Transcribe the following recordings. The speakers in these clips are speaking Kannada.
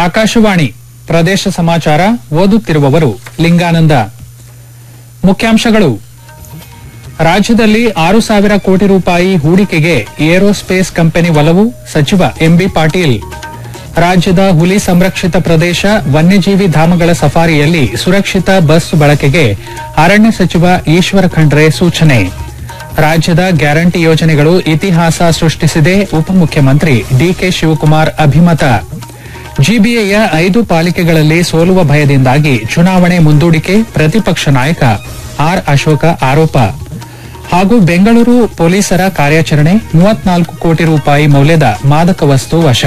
ಆಕಾಶವಾಣಿ ಪ್ರದೇಶ ಸಮಾಚಾರ ಓದುತ್ತಿರುವವರು ಲಿಂಗಾನಂದ ಮುಖ್ಯಾಂಶಗಳು ರಾಜ್ಯದಲ್ಲಿ ಆರು ಸಾವಿರ ಕೋಟಿ ರೂಪಾಯಿ ಹೂಡಿಕೆಗೆ ಏರೋಸ್ಪೇಸ್ ಕಂಪನಿ ಒಲವು ಸಚಿವ ಎಂಬಿ ಪಾಟೀಲ್ ರಾಜ್ಯದ ಹುಲಿ ಸಂರಕ್ಷಿತ ಪ್ರದೇಶ ವನ್ಯಜೀವಿ ಧಾಮಗಳ ಸಫಾರಿಯಲ್ಲಿ ಸುರಕ್ಷಿತ ಬಸ್ ಬಳಕೆಗೆ ಅರಣ್ಯ ಸಚಿವ ಈಶ್ವರ ಖಂಡ್ರೆ ಸೂಚನೆ ರಾಜ್ಯದ ಗ್ಯಾರಂಟಿ ಯೋಜನೆಗಳು ಇತಿಹಾಸ ಸೃಷ್ಟಿಸಿದೆ ಉಪಮುಖ್ಯಮಂತ್ರಿ ಡಿಕೆ ಶಿವಕುಮಾರ್ ಅಭಿಮತ ಜಿಬಿಎಯ ಐದು ಪಾಲಿಕೆಗಳಲ್ಲಿ ಸೋಲುವ ಭಯದಿಂದಾಗಿ ಚುನಾವಣೆ ಮುಂದೂಡಿಕೆ ಪ್ರತಿಪಕ್ಷ ನಾಯಕ ಆರ್ ಅಶೋಕ ಆರೋಪ ಹಾಗೂ ಬೆಂಗಳೂರು ಪೊಲೀಸರ ಕಾರ್ಯಾಚರಣೆ ಮೂವತ್ನಾಲ್ಕು ಕೋಟಿ ರೂಪಾಯಿ ಮೌಲ್ಯದ ಮಾದಕ ವಸ್ತು ವಶ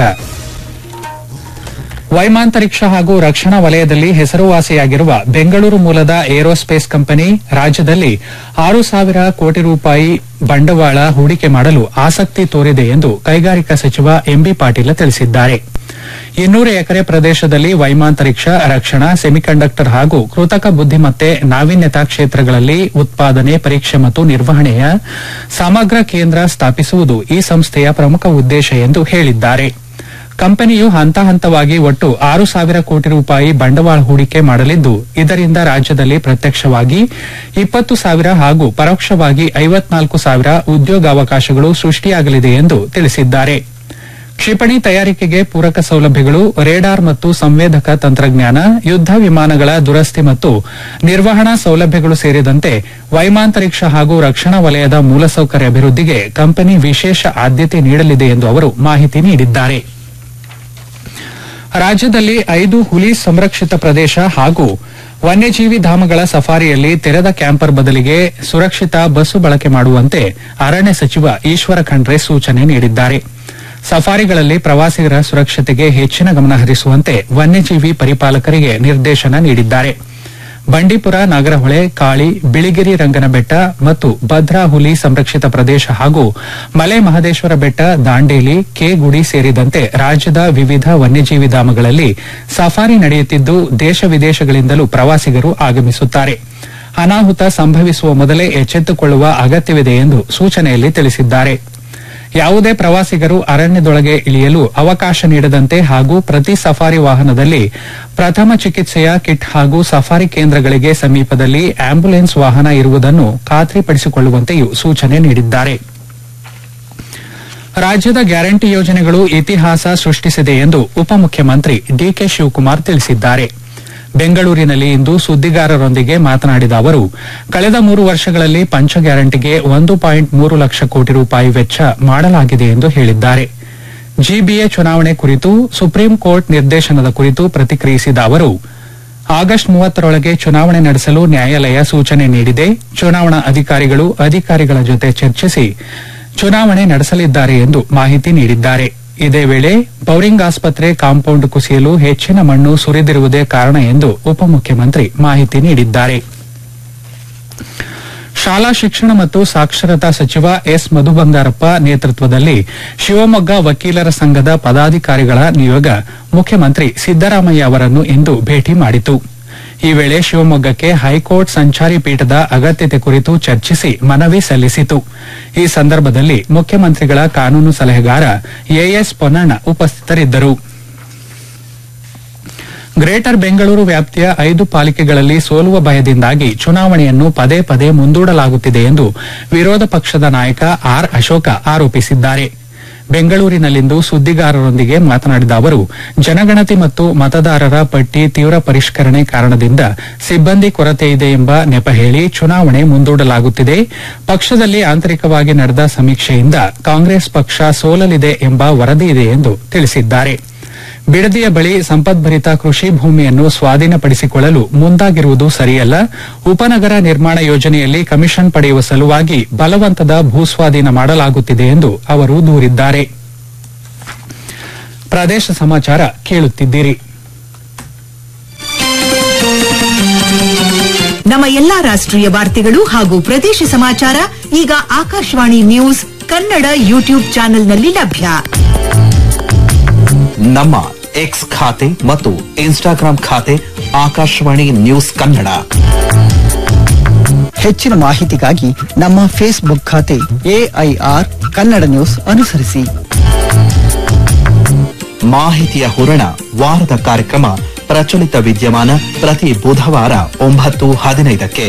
ವೈಮಾಂತರಿಕ್ಷ ಹಾಗೂ ರಕ್ಷಣಾ ವಲಯದಲ್ಲಿ ಹೆಸರುವಾಸಿಯಾಗಿರುವ ಬೆಂಗಳೂರು ಮೂಲದ ಏರೋಸ್ಪೇಸ್ ಕಂಪನಿ ರಾಜ್ಯದಲ್ಲಿ ಆರು ಸಾವಿರ ಕೋಟಿ ರೂಪಾಯಿ ಬಂಡವಾಳ ಹೂಡಿಕೆ ಮಾಡಲು ಆಸಕ್ತಿ ತೋರಿದೆ ಎಂದು ಕೈಗಾರಿಕಾ ಸಚಿವ ಎಂಬಿ ಪಾಟೀಲ ತಿಳಿಸಿದ್ದಾರೆ ಇನ್ನೂರು ಎಕರೆ ಪ್ರದೇಶದಲ್ಲಿ ವೈಮಾಂತರಿಕ್ಷ ರಕ್ಷಣಾ ಸೆಮಿಕಂಡಕ್ಟರ್ ಹಾಗೂ ಕೃತಕ ಬುದ್ದಿಮತ್ತೆ ನಾವೀನ್ಯತಾ ಕ್ಷೇತ್ರಗಳಲ್ಲಿ ಉತ್ಪಾದನೆ ಪರೀಕ್ಷೆ ಮತ್ತು ನಿರ್ವಹಣೆಯ ಸಮಗ್ರ ಕೇಂದ್ರ ಸ್ಥಾಪಿಸುವುದು ಈ ಸಂಸ್ಥೆಯ ಪ್ರಮುಖ ಉದ್ದೇಶ ಎಂದು ಹೇಳಿದ್ದಾರೆ ಕಂಪನಿಯು ಹಂತ ಹಂತವಾಗಿ ಒಟ್ಟು ಆರು ಸಾವಿರ ಕೋಟಿ ರೂಪಾಯಿ ಬಂಡವಾಳ ಹೂಡಿಕೆ ಮಾಡಲಿದ್ದು ಇದರಿಂದ ರಾಜ್ಯದಲ್ಲಿ ಪ್ರತ್ಯಕ್ಷವಾಗಿ ಇಪ್ಪತ್ತು ಸಾವಿರ ಹಾಗೂ ಪರೋಕ್ಷವಾಗಿ ಐವತ್ನಾಲ್ಕು ಸಾವಿರ ಉದ್ಯೋಗಾವಕಾಶಗಳು ಸೃಷ್ಟಿಯಾಗಲಿದೆ ಎಂದು ತಿಳಿಸಿದ್ದಾರೆ ಕ್ಷಿಪಣಿ ತಯಾರಿಕೆಗೆ ಪೂರಕ ಸೌಲಭ್ಯಗಳು ರೇಡಾರ್ ಮತ್ತು ಸಂವೇದಕ ತಂತ್ರಜ್ಞಾನ ಯುದ್ದ ವಿಮಾನಗಳ ದುರಸ್ತಿ ಮತ್ತು ನಿರ್ವಹಣಾ ಸೌಲಭ್ಯಗಳು ಸೇರಿದಂತೆ ವೈಮಾಂತರಿಕ್ಷ ಹಾಗೂ ರಕ್ಷಣಾ ವಲಯದ ಮೂಲಸೌಕರ್ಯ ಅಭಿವೃದ್ಧಿಗೆ ಕಂಪನಿ ವಿಶೇಷ ಆದ್ಯತೆ ನೀಡಲಿದೆ ಎಂದು ಅವರು ಮಾಹಿತಿ ನೀಡಿದ್ದಾರೆ ರಾಜ್ಯದಲ್ಲಿ ಐದು ಹುಲಿ ಸಂರಕ್ಷಿತ ಪ್ರದೇಶ ಹಾಗೂ ವನ್ಯಜೀವಿ ಧಾಮಗಳ ಸಫಾರಿಯಲ್ಲಿ ತೆರೆದ ಕ್ಯಾಂಪರ್ ಬದಲಿಗೆ ಸುರಕ್ಷಿತ ಬಸ್ಸು ಬಳಕೆ ಮಾಡುವಂತೆ ಅರಣ್ಯ ಸಚಿವ ಈಶ್ವರ ಖಂಡ್ರೆ ಸೂಚನೆ ನೀಡಿದ್ದಾರೆ ಸಫಾರಿಗಳಲ್ಲಿ ಪ್ರವಾಸಿಗರ ಸುರಕ್ಷತೆಗೆ ಹೆಚ್ಚಿನ ಗಮನ ಹರಿಸುವಂತೆ ವನ್ಯಜೀವಿ ಪರಿಪಾಲಕರಿಗೆ ನಿರ್ದೇಶನ ನೀಡಿದ್ದಾರೆ ಬಂಡೀಪುರ ನಾಗರಹೊಳೆ ಕಾಳಿ ಬಿಳಿಗಿರಿ ರಂಗನಬೆಟ್ಟ ಮತ್ತು ಭದ್ರಾ ಹುಲಿ ಸಂರಕ್ಷಿತ ಪ್ರದೇಶ ಹಾಗೂ ಮಲೆ ಮಹದೇಶ್ವರ ಬೆಟ್ಟ ದಾಂಡೇಲಿ ಕೆಗುಡಿ ಸೇರಿದಂತೆ ರಾಜ್ಯದ ವಿವಿಧ ವನ್ಯಜೀವಿ ಧಾಮಗಳಲ್ಲಿ ಸಫಾರಿ ನಡೆಯುತ್ತಿದ್ದು ದೇಶ ವಿದೇಶಗಳಿಂದಲೂ ಪ್ರವಾಸಿಗರು ಆಗಮಿಸುತ್ತಾರೆ ಅನಾಹುತ ಸಂಭವಿಸುವ ಮೊದಲೇ ಎಚ್ಚೆತ್ತುಕೊಳ್ಳುವ ಅಗತ್ಯವಿದೆ ಎಂದು ಸೂಚನೆಯಲ್ಲಿ ತಿಳಿಸಿದ್ದಾರೆ ಯಾವುದೇ ಪ್ರವಾಸಿಗರು ಅರಣ್ಯದೊಳಗೆ ಇಳಿಯಲು ಅವಕಾಶ ನೀಡದಂತೆ ಹಾಗೂ ಪ್ರತಿ ಸಫಾರಿ ವಾಹನದಲ್ಲಿ ಪ್ರಥಮ ಚಿಕಿತ್ಸೆಯ ಕಿಟ್ ಹಾಗೂ ಸಫಾರಿ ಕೇಂದ್ರಗಳಿಗೆ ಸಮೀಪದಲ್ಲಿ ಆಂಬ್ಯುಲೆನ್ಸ್ ವಾಹನ ಇರುವುದನ್ನು ಖಾತ್ರಿಪಡಿಸಿಕೊಳ್ಳುವಂತೆಯೂ ಸೂಚನೆ ನೀಡಿದ್ದಾರೆ ರಾಜ್ಯದ ಗ್ಯಾರಂಟಿ ಯೋಜನೆಗಳು ಇತಿಹಾಸ ಸೃಷ್ಟಿಸಿದೆ ಎಂದು ಉಪಮುಖ್ಯಮಂತ್ರಿ ಡಿಕೆ ಶಿವಕುಮಾರ್ ತಿಳಿಸಿದ್ದಾರೆ ಬೆಂಗಳೂರಿನಲ್ಲಿ ಇಂದು ಸುದ್ದಿಗಾರರೊಂದಿಗೆ ಮಾತನಾಡಿದ ಅವರು ಕಳೆದ ಮೂರು ವರ್ಷಗಳಲ್ಲಿ ಪಂಚ ಗ್ಯಾರಂಟಿಗೆ ಒಂದು ಪಾಯಿಂಟ್ ಮೂರು ಲಕ್ಷ ಕೋಟಿ ರೂಪಾಯಿ ವೆಚ್ಚ ಮಾಡಲಾಗಿದೆ ಎಂದು ಹೇಳಿದ್ದಾರೆ ಜಿಬಿಎ ಚುನಾವಣೆ ಕುರಿತು ಸುಪ್ರೀಂ ಕೋರ್ಟ್ ನಿರ್ದೇಶನದ ಕುರಿತು ಪ್ರತಿಕ್ರಿಯಿಸಿದ ಅವರು ಆಗಸ್ಟ್ ಮೂವತ್ತರೊಳಗೆ ಚುನಾವಣೆ ನಡೆಸಲು ನ್ಯಾಯಾಲಯ ಸೂಚನೆ ನೀಡಿದೆ ಚುನಾವಣಾ ಅಧಿಕಾರಿಗಳು ಅಧಿಕಾರಿಗಳ ಜೊತೆ ಚರ್ಚಿಸಿ ಚುನಾವಣೆ ನಡೆಸಲಿದ್ದಾರೆ ಎಂದು ಮಾಹಿತಿ ನೀಡಿದ್ದಾರೆ ಇದೇ ವೇಳೆ ಬೌರಿಂಗ್ ಆಸ್ಪತ್ರೆ ಕಾಂಪೌಂಡ್ ಕುಸಿಯಲು ಹೆಚ್ಚಿನ ಮಣ್ಣು ಸುರಿದಿರುವುದೇ ಕಾರಣ ಎಂದು ಉಪಮುಖ್ಯಮಂತ್ರಿ ಮಾಹಿತಿ ನೀಡಿದ್ದಾರೆ ಶಾಲಾ ಶಿಕ್ಷಣ ಮತ್ತು ಸಾಕ್ಷರತಾ ಸಚಿವ ಎಸ್ ಮಧು ಬಂಗಾರಪ್ಪ ನೇತೃತ್ವದಲ್ಲಿ ಶಿವಮೊಗ್ಗ ವಕೀಲರ ಸಂಘದ ಪದಾಧಿಕಾರಿಗಳ ನಿಯೋಗ ಮುಖ್ಯಮಂತ್ರಿ ಸಿದ್ದರಾಮಯ್ಯ ಅವರನ್ನು ಇಂದು ಭೇಟಿ ಮಾಡಿತು ಈ ವೇಳೆ ಶಿವಮೊಗ್ಗಕ್ಕೆ ಹೈಕೋರ್ಟ್ ಸಂಚಾರಿ ಪೀಠದ ಅಗತ್ಯತೆ ಕುರಿತು ಚರ್ಚಿಸಿ ಮನವಿ ಸಲ್ಲಿಸಿತು ಈ ಸಂದರ್ಭದಲ್ಲಿ ಮುಖ್ಯಮಂತ್ರಿಗಳ ಕಾನೂನು ಸಲಹೆಗಾರ ಎಎಸ್ ಪೊನ್ನಣ್ಣ ಉಪಸ್ಥಿತರಿದ್ದರು ಗ್ರೇಟರ್ ಬೆಂಗಳೂರು ವ್ಯಾಪ್ತಿಯ ಐದು ಪಾಲಿಕೆಗಳಲ್ಲಿ ಸೋಲುವ ಭಯದಿಂದಾಗಿ ಚುನಾವಣೆಯನ್ನು ಪದೇ ಪದೇ ಮುಂದೂಡಲಾಗುತ್ತಿದೆ ಎಂದು ವಿರೋಧ ಪಕ್ಷದ ನಾಯಕ ಆರ್ ಅಶೋಕ ಆರೋಪಿಸಿದ್ದಾರೆ ಬೆಂಗಳೂರಿನಲ್ಲಿಂದು ಸುದ್ದಿಗಾರರೊಂದಿಗೆ ಮಾತನಾಡಿದ ಅವರು ಜನಗಣತಿ ಮತ್ತು ಮತದಾರರ ಪಟ್ಟಿ ತೀವ್ರ ಪರಿಷ್ಕರಣೆ ಕಾರಣದಿಂದ ಸಿಬ್ಬಂದಿ ಕೊರತೆ ಇದೆ ಎಂಬ ನೆಪ ಹೇಳಿ ಚುನಾವಣೆ ಮುಂದೂಡಲಾಗುತ್ತಿದೆ ಪಕ್ಷದಲ್ಲಿ ಆಂತರಿಕವಾಗಿ ನಡೆದ ಸಮೀಕ್ಷೆಯಿಂದ ಕಾಂಗ್ರೆಸ್ ಪಕ್ಷ ಸೋಲಲಿದೆ ಎಂಬ ವರದಿ ಇದೆ ಎಂದು ತಿಳಿಸಿದ್ದಾರೆ ಬಿಡದಿಯ ಬಳಿ ಸಂಪದ್ಭರಿತ ಕೃಷಿ ಭೂಮಿಯನ್ನು ಸ್ವಾಧೀನಪಡಿಸಿಕೊಳ್ಳಲು ಮುಂದಾಗಿರುವುದು ಸರಿಯಲ್ಲ ಉಪನಗರ ನಿರ್ಮಾಣ ಯೋಜನೆಯಲ್ಲಿ ಕಮಿಷನ್ ಪಡೆಯುವ ಸಲುವಾಗಿ ಬಲವಂತದ ಭೂಸ್ವಾಧೀನ ಮಾಡಲಾಗುತ್ತಿದೆ ಎಂದು ಅವರು ದೂರಿದ್ದಾರೆ ಪ್ರದೇಶ ಸಮಾಚಾರ ಕೇಳುತ್ತಿದ್ದೀರಿ ನಮ್ಮ ಎಲ್ಲಾ ರಾಷ್ಟ್ರೀಯ ವಾರ್ತೆಗಳು ಹಾಗೂ ಪ್ರದೇಶ ಸಮಾಚಾರ ಈಗ ಆಕಾಶವಾಣಿ ನ್ಯೂಸ್ ಕನ್ನಡ ಯೂಟ್ಯೂಬ್ ಚಾನೆಲ್ನಲ್ಲಿ ಲಭ್ಯ ನಮ್ಮ ಎಕ್ಸ್ ಖಾತೆ ಮತ್ತು ಇನ್ಸ್ಟಾಗ್ರಾಂ ಖಾತೆ ಆಕಾಶವಾಣಿ ನ್ಯೂಸ್ ಕನ್ನಡ ಹೆಚ್ಚಿನ ಮಾಹಿತಿಗಾಗಿ ನಮ್ಮ ಫೇಸ್ಬುಕ್ ಖಾತೆ ಎಐಆರ್ ಕನ್ನಡ ನ್ಯೂಸ್ ಅನುಸರಿಸಿ ಮಾಹಿತಿಯ ಹೂರಣ ವಾರದ ಕಾರ್ಯಕ್ರಮ ಪ್ರಚಲಿತ ವಿದ್ಯಮಾನ ಪ್ರತಿ ಬುಧವಾರ ಒಂಬತ್ತು ಹದಿನೈದಕ್ಕೆ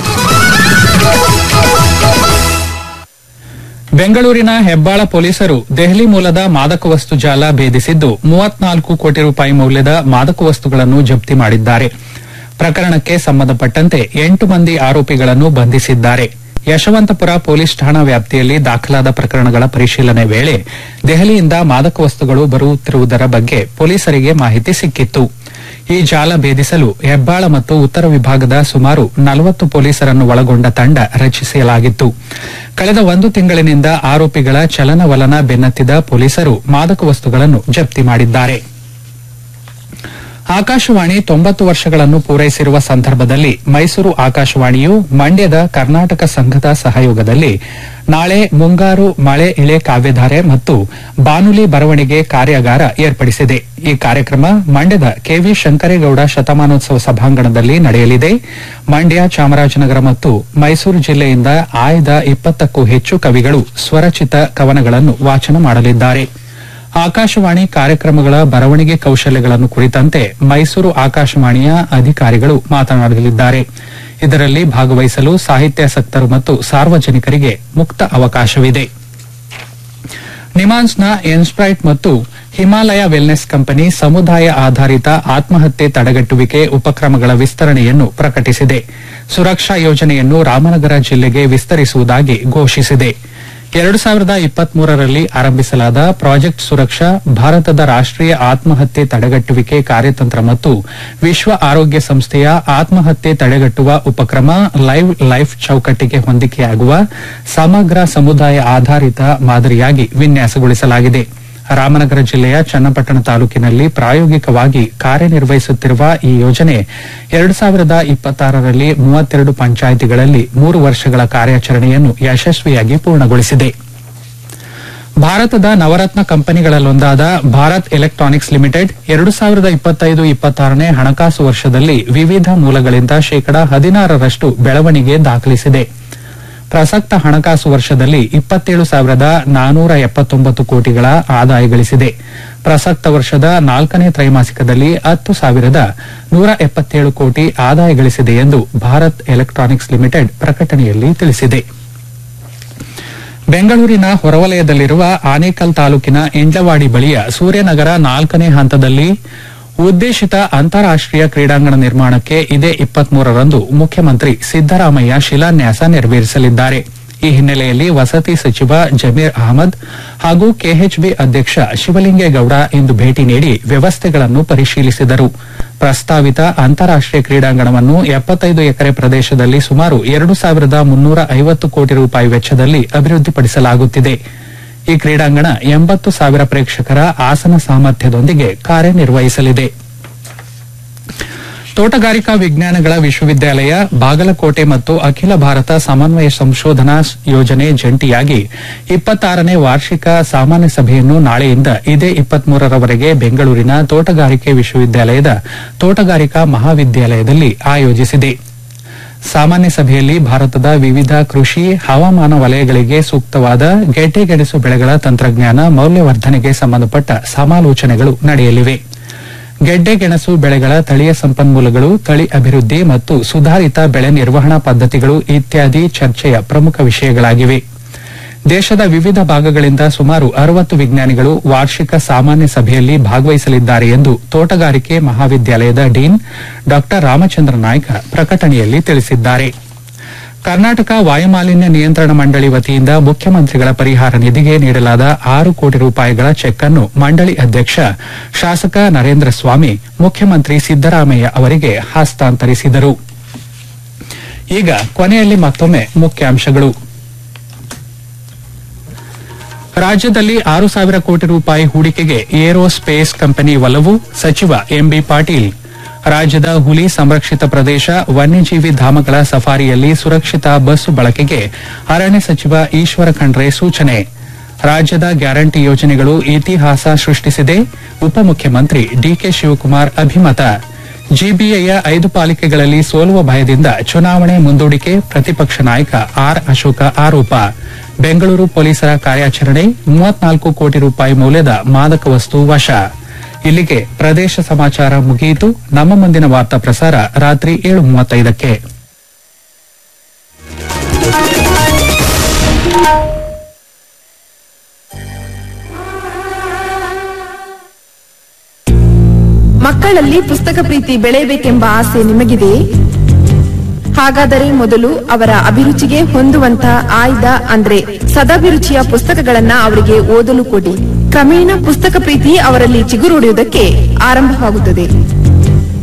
ಬೆಂಗಳೂರಿನ ಹೆಬ್ಬಾಳ ಪೊಲೀಸರು ದೆಹಲಿ ಮೂಲದ ಮಾದಕ ವಸ್ತು ಜಾಲ ಭೇದಿಸಿದ್ದು ಮೂವತ್ನಾಲ್ಕು ಕೋಟಿ ರೂಪಾಯಿ ಮೌಲ್ಯದ ಮಾದಕ ವಸ್ತುಗಳನ್ನು ಜಪ್ತಿ ಮಾಡಿದ್ದಾರೆ ಪ್ರಕರಣಕ್ಕೆ ಸಂಬಂಧಪಟ್ಟಂತೆ ಎಂಟು ಮಂದಿ ಆರೋಪಿಗಳನ್ನು ಬಂಧಿಸಿದ್ದಾರೆ ಯಶವಂತಪುರ ಪೊಲೀಸ್ ಠಾಣಾ ವ್ಯಾಪ್ತಿಯಲ್ಲಿ ದಾಖಲಾದ ಪ್ರಕರಣಗಳ ಪರಿಶೀಲನೆ ವೇಳೆ ದೆಹಲಿಯಿಂದ ಮಾದಕ ವಸ್ತುಗಳು ಬರುತ್ತಿರುವುದರ ಬಗ್ಗೆ ಪೊಲೀಸರಿಗೆ ಮಾಹಿತಿ ಸಿಕ್ಕಿತ್ತು ಈ ಜಾಲ ಭೇದಿಸಲು ಹೆಬ್ಬಾಳ ಮತ್ತು ಉತ್ತರ ವಿಭಾಗದ ಸುಮಾರು ನಲವತ್ತು ಪೊಲೀಸರನ್ನು ಒಳಗೊಂಡ ತಂಡ ರಚಿಸಲಾಗಿತ್ತು ಕಳೆದ ಒಂದು ತಿಂಗಳಿನಿಂದ ಆರೋಪಿಗಳ ಚಲನವಲನ ಬೆನ್ನತ್ತಿದ ಪೊಲೀಸರು ಮಾದಕ ವಸ್ತುಗಳನ್ನು ಜಪ್ತಿ ಮಾಡಿದ್ದಾರೆ ಆಕಾಶವಾಣಿ ತೊಂಬತ್ತು ವರ್ಷಗಳನ್ನು ಪೂರೈಸಿರುವ ಸಂದರ್ಭದಲ್ಲಿ ಮೈಸೂರು ಆಕಾಶವಾಣಿಯು ಮಂಡ್ಯದ ಕರ್ನಾಟಕ ಸಂಘದ ಸಹಯೋಗದಲ್ಲಿ ನಾಳೆ ಮುಂಗಾರು ಮಳೆ ಇಳೆ ಕಾವ್ಯಧಾರೆ ಮತ್ತು ಬಾನುಲಿ ಬರವಣಿಗೆ ಕಾರ್ಯಾಗಾರ ಏರ್ಪಡಿಸಿದೆ ಈ ಕಾರ್ಯಕ್ರಮ ಮಂಡ್ಯದ ಕೆವಿ ಶಂಕರೇಗೌಡ ಶತಮಾನೋತ್ಸವ ಸಭಾಂಗಣದಲ್ಲಿ ನಡೆಯಲಿದೆ ಮಂಡ್ಯ ಚಾಮರಾಜನಗರ ಮತ್ತು ಮೈಸೂರು ಜಿಲ್ಲೆಯಿಂದ ಆಯ್ದ ಇಪ್ಪತ್ತಕ್ಕೂ ಹೆಚ್ಚು ಕವಿಗಳು ಸ್ವರಚಿತ ಕವನಗಳನ್ನು ವಾಚನ ಮಾಡಲಿದ್ದಾರೆ ಆಕಾಶವಾಣಿ ಕಾರ್ಯಕ್ರಮಗಳ ಬರವಣಿಗೆ ಕೌಶಲ್ಯಗಳನ್ನು ಕುರಿತಂತೆ ಮೈಸೂರು ಆಕಾಶವಾಣಿಯ ಅಧಿಕಾರಿಗಳು ಮಾತನಾಡಲಿದ್ದಾರೆ ಇದರಲ್ಲಿ ಭಾಗವಹಿಸಲು ಸಾಹಿತ್ಯಾಸಕ್ತರು ಮತ್ತು ಸಾರ್ವಜನಿಕರಿಗೆ ಮುಕ್ತ ಅವಕಾಶವಿದೆ ನಿಮಾನ್ಸ್ನ ಎನ್ಸ್ಪ್ರೈಟ್ ಮತ್ತು ಹಿಮಾಲಯ ವೆಲ್ನೆಸ್ ಕಂಪನಿ ಸಮುದಾಯ ಆಧಾರಿತ ಆತ್ಮಹತ್ಯೆ ತಡೆಗಟ್ಟುವಿಕೆ ಉಪಕ್ರಮಗಳ ವಿಸ್ತರಣೆಯನ್ನು ಪ್ರಕಟಿಸಿದೆ ಸುರಕ್ಷಾ ಯೋಜನೆಯನ್ನು ರಾಮನಗರ ಜಿಲ್ಲೆಗೆ ವಿಸ್ತರಿಸುವುದಾಗಿ ಘೋಷಿಸಿದೆ ಎರಡು ಸಾವಿರದ ಇಪ್ಪತ್ಮೂರರಲ್ಲಿ ಆರಂಭಿಸಲಾದ ಪ್ರಾಜೆಕ್ಟ್ ಸುರಕ್ಷಾ ಭಾರತದ ರಾಷ್ಟೀಯ ಆತ್ಮಹತ್ಯೆ ತಡೆಗಟ್ಟುವಿಕೆ ಕಾರ್ಯತಂತ್ರ ಮತ್ತು ವಿಶ್ವ ಆರೋಗ್ಯ ಸಂಸ್ಥೆಯ ಆತ್ಮಹತ್ಯೆ ತಡೆಗಟ್ಟುವ ಉಪಕ್ರಮ ಲೈವ್ ಲೈಫ್ ಚೌಕಟ್ಟಿಗೆ ಹೊಂದಿಕೆಯಾಗುವ ಸಮಗ್ರ ಸಮುದಾಯ ಆಧಾರಿತ ಮಾದರಿಯಾಗಿ ವಿನ್ಯಾಸಗೊಳಿಸಲಾಗಿದೆ ರಾಮನಗರ ಜಿಲ್ಲೆಯ ಚನ್ನಪಟ್ಟಣ ತಾಲೂಕಿನಲ್ಲಿ ಪ್ರಾಯೋಗಿಕವಾಗಿ ಕಾರ್ಯನಿರ್ವಹಿಸುತ್ತಿರುವ ಈ ಯೋಜನೆ ಎರಡು ಸಾವಿರದ ಇಪ್ಪತ್ತಾರರಲ್ಲಿ ಮೂವತ್ತೆರಡು ಪಂಚಾಯಿತಿಗಳಲ್ಲಿ ಮೂರು ವರ್ಷಗಳ ಕಾರ್ಯಾಚರಣೆಯನ್ನು ಯಶಸ್ವಿಯಾಗಿ ಪೂರ್ಣಗೊಳಿಸಿದೆ ಭಾರತದ ನವರತ್ನ ಕಂಪನಿಗಳಲ್ಲೊಂದಾದ ಭಾರತ್ ಎಲೆಕ್ಟ್ರಾನಿಕ್ಸ್ ಲಿಮಿಟೆಡ್ ಎರಡು ಸಾವಿರದ ಇಪ್ಪತ್ತೈದು ಇಪ್ಪತ್ತಾರನೇ ಹಣಕಾಸು ವರ್ಷದಲ್ಲಿ ವಿವಿಧ ಮೂಲಗಳಿಂದ ಶೇಕಡಾ ಹದಿನಾರರಷ್ಟು ಬೆಳವಣಿಗೆ ದಾಖಲಿಸಿದೆ ಪ್ರಸಕ್ತ ಹಣಕಾಸು ವರ್ಷದಲ್ಲಿ ಇಪ್ಪತ್ತೇಳು ಸಾವಿರದ ನಾನೂರ ಎಪ್ಪತ್ತೊಂಬತ್ತು ಕೋಟಿಗಳ ಆದಾಯ ಗಳಿಸಿದೆ ಪ್ರಸಕ್ತ ವರ್ಷದ ನಾಲ್ಕನೇ ತ್ರೈಮಾಸಿಕದಲ್ಲಿ ಹತ್ತು ಸಾವಿರದ ನೂರ ಎಪ್ಪತ್ತೇಳು ಕೋಟಿ ಆದಾಯ ಗಳಿಸಿದೆ ಎಂದು ಭಾರತ್ ಎಲೆಕ್ಟ್ರಾನಿಕ್ಸ್ ಲಿಮಿಟೆಡ್ ಪ್ರಕಟಣೆಯಲ್ಲಿ ತಿಳಿಸಿದೆ ಬೆಂಗಳೂರಿನ ಹೊರವಲಯದಲ್ಲಿರುವ ಆನೇಕಲ್ ತಾಲೂಕಿನ ಇಂಡ್ಲವಾಡಿ ಬಳಿಯ ಸೂರ್ಯನಗರ ನಾಲ್ಕನೇ ಹಂತದಲ್ಲಿ ಉದ್ದೇಶಿತ ಅಂತಾರಾಷ್ಟೀಯ ಕ್ರೀಡಾಂಗಣ ನಿರ್ಮಾಣಕ್ಕೆ ಇದೇ ಇಪ್ಪತ್ಮೂರರಂದು ಮುಖ್ಯಮಂತ್ರಿ ಸಿದ್ದರಾಮಯ್ಯ ಶಿಲಾನ್ಯಾಸ ನೆರವೇರಿಸಲಿದ್ದಾರೆ ಈ ಹಿನ್ನೆಲೆಯಲ್ಲಿ ವಸತಿ ಸಚಿವ ಜಮೀರ್ ಅಹಮದ್ ಹಾಗೂ ಕೆಎಚ್ಬಿ ಅಧ್ಯಕ್ಷ ಶಿವಲಿಂಗೇಗೌಡ ಇಂದು ಭೇಟಿ ನೀಡಿ ವ್ಯವಸ್ಥೆಗಳನ್ನು ಪರಿಶೀಲಿಸಿದರು ಪ್ರಸ್ತಾವಿತ ಅಂತಾರಾಷ್ಟೀಯ ಕ್ರೀಡಾಂಗಣವನ್ನು ಎಪ್ಪತ್ತೈದು ಎಕರೆ ಪ್ರದೇಶದಲ್ಲಿ ಸುಮಾರು ಎರಡು ಸಾವಿರದ ಮುನ್ನೂರ ಐವತ್ತು ಕೋಟಿ ರೂಪಾಯಿ ವೆಚ್ಚದಲ್ಲಿ ಅಭಿವೃದ್ಧಿಪಡಿಸಲಾಗುತ್ತಿದೆ ಈ ಕ್ರೀಡಾಂಗಣ ಎಂಬತ್ತು ಸಾವಿರ ಪ್ರೇಕ್ಷಕರ ಆಸನ ಸಾಮರ್ಥ್ಯದೊಂದಿಗೆ ಕಾರ್ಯನಿರ್ವಹಿಸಲಿದೆ ತೋಟಗಾರಿಕಾ ವಿಜ್ಞಾನಗಳ ವಿಶ್ವವಿದ್ಯಾಲಯ ಬಾಗಲಕೋಟೆ ಮತ್ತು ಅಖಿಲ ಭಾರತ ಸಮನ್ವಯ ಸಂಶೋಧನಾ ಯೋಜನೆ ಜಂಟಿಯಾಗಿ ಇಪ್ಪತ್ತಾರನೇ ವಾರ್ಷಿಕ ಸಾಮಾನ್ಯ ಸಭೆಯನ್ನು ನಾಳೆಯಿಂದ ಇದೇ ಇಪ್ಪತ್ಮೂರರವರೆಗೆ ಬೆಂಗಳೂರಿನ ತೋಟಗಾರಿಕೆ ವಿಶ್ವವಿದ್ಯಾಲಯದ ತೋಟಗಾರಿಕಾ ಮಹಾವಿದ್ಯಾಲಯದಲ್ಲಿ ಆಯೋಜಿಸಿದೆ ಸಾಮಾನ್ಯ ಸಭೆಯಲ್ಲಿ ಭಾರತದ ವಿವಿಧ ಕೃಷಿ ಹವಾಮಾನ ವಲಯಗಳಿಗೆ ಸೂಕ್ತವಾದ ಗೆಡ್ಡೆಗೆಣಸು ಬೆಳೆಗಳ ತಂತ್ರಜ್ಞಾನ ಮೌಲ್ಯವರ್ಧನೆಗೆ ಸಂಬಂಧಪಟ್ಟ ಸಮಾಲೋಚನೆಗಳು ನಡೆಯಲಿವೆ ಗೆಡ್ಡೆಗೆಣಸು ಬೆಳೆಗಳ ತಳಿಯ ಸಂಪನ್ಮೂಲಗಳು ತಳಿ ಅಭಿವೃದ್ಧಿ ಮತ್ತು ಸುಧಾರಿತ ಬೆಳೆ ನಿರ್ವಹಣಾ ಪದ್ದತಿಗಳು ಇತ್ಯಾದಿ ಚರ್ಚೆಯ ಪ್ರಮುಖ ವಿಷಯಗಳಾಗಿವೆ ದೇಶದ ವಿವಿಧ ಭಾಗಗಳಿಂದ ಸುಮಾರು ಅರವತ್ತು ವಿಜ್ಞಾನಿಗಳು ವಾರ್ಷಿಕ ಸಾಮಾನ್ಯ ಸಭೆಯಲ್ಲಿ ಭಾಗವಹಿಸಲಿದ್ದಾರೆ ಎಂದು ತೋಟಗಾರಿಕೆ ಮಹಾವಿದ್ಯಾಲಯದ ಡೀನ್ ಡಾ ರಾಮಚಂದ್ರ ನಾಯ್ಕ ಪ್ರಕಟಣೆಯಲ್ಲಿ ತಿಳಿಸಿದ್ದಾರೆ ಕರ್ನಾಟಕ ವಾಯುಮಾಲಿನ್ಯ ನಿಯಂತ್ರಣ ಮಂಡಳಿ ವತಿಯಿಂದ ಮುಖ್ಯಮಂತ್ರಿಗಳ ಪರಿಹಾರ ನಿಧಿಗೆ ನೀಡಲಾದ ಆರು ಕೋಟಿ ರೂಪಾಯಿಗಳ ಚೆಕ್ ಅನ್ನು ಮಂಡಳಿ ಅಧ್ಯಕ್ಷ ಶಾಸಕ ನರೇಂದ್ರ ಸ್ವಾಮಿ ಮುಖ್ಯಮಂತ್ರಿ ಸಿದ್ದರಾಮಯ್ಯ ಅವರಿಗೆ ಹಸ್ತಾಂತರಿಸಿದರು ಈಗ ಕೊನೆಯಲ್ಲಿ ಮತ್ತೊಮ್ಮೆ ಮುಖ್ಯಾಂಶಗಳು ರಾಜ್ಯದಲ್ಲಿ ಆರು ಸಾವಿರ ಕೋಟಿ ರೂಪಾಯಿ ಹೂಡಿಕೆಗೆ ಏರೋಸ್ಪೇಸ್ ಕಂಪನಿ ಒಲವು ಸಚಿವ ಎಂಬಿ ಪಾಟೀಲ್ ರಾಜ್ಯದ ಹುಲಿ ಸಂರಕ್ಷಿತ ಪ್ರದೇಶ ವನ್ಯಜೀವಿ ಧಾಮಗಳ ಸಫಾರಿಯಲ್ಲಿ ಸುರಕ್ಷಿತ ಬಸ್ ಬಳಕೆಗೆ ಅರಣ್ಯ ಸಚಿವ ಈಶ್ವರ ಖಂಡ್ರೆ ಸೂಚನೆ ರಾಜ್ಯದ ಗ್ಯಾರಂಟಿ ಯೋಜನೆಗಳು ಇತಿಹಾಸ ಸೃಷ್ಟಿಸಿದೆ ಉಪಮುಖ್ಯಮಂತ್ರಿ ಡಿಕೆ ಶಿವಕುಮಾರ್ ಅಭಿಮತ ಜಿಬಿಐಯ ಐದು ಪಾಲಿಕೆಗಳಲ್ಲಿ ಸೋಲುವ ಭಯದಿಂದ ಚುನಾವಣೆ ಮುಂದೂಡಿಕೆ ಪ್ರತಿಪಕ್ಷ ನಾಯಕ ಆರ್ ಅಶೋಕ ಆರೋಪ ಬೆಂಗಳೂರು ಪೊಲೀಸರ ಕಾರ್ಯಾಚರಣೆ ಮೂವತ್ನಾಲ್ಕು ಕೋಟಿ ರೂಪಾಯಿ ಮೌಲ್ಯದ ಮಾದಕ ವಸ್ತು ವಶ ಇಲ್ಲಿಗೆ ಪ್ರದೇಶ ಸಮಾಚಾರ ಮುಗಿಯಿತು ನಮ್ಮ ಮುಂದಿನ ವಾರ್ತಾ ಪ್ರಸಾರ ರಾತ್ರಿ ಏಳು ಮೂವತ್ತೈದಕ್ಕೆ ಮಕ್ಕಳಲ್ಲಿ ಪುಸ್ತಕ ಪ್ರೀತಿ ಬೆಳೆಯಬೇಕೆಂಬ ಆಸೆ ನಿಮಗಿದೆಯೇ ಹಾಗಾದರೆ ಮೊದಲು ಅವರ ಅಭಿರುಚಿಗೆ ಹೊಂದುವಂತಹ ಆಯ್ದ ಅಂದ್ರೆ ಸದಭಿರುಚಿಯ ಪುಸ್ತಕಗಳನ್ನ ಅವರಿಗೆ ಓದಲು ಕೊಡಿ ಕ್ರಮೇಣ ಪುಸ್ತಕ ಪ್ರೀತಿ ಅವರಲ್ಲಿ ಚಿಗುರೊಡೆಯುವುದಕ್ಕೆ ಆರಂಭವಾಗುತ್ತದೆ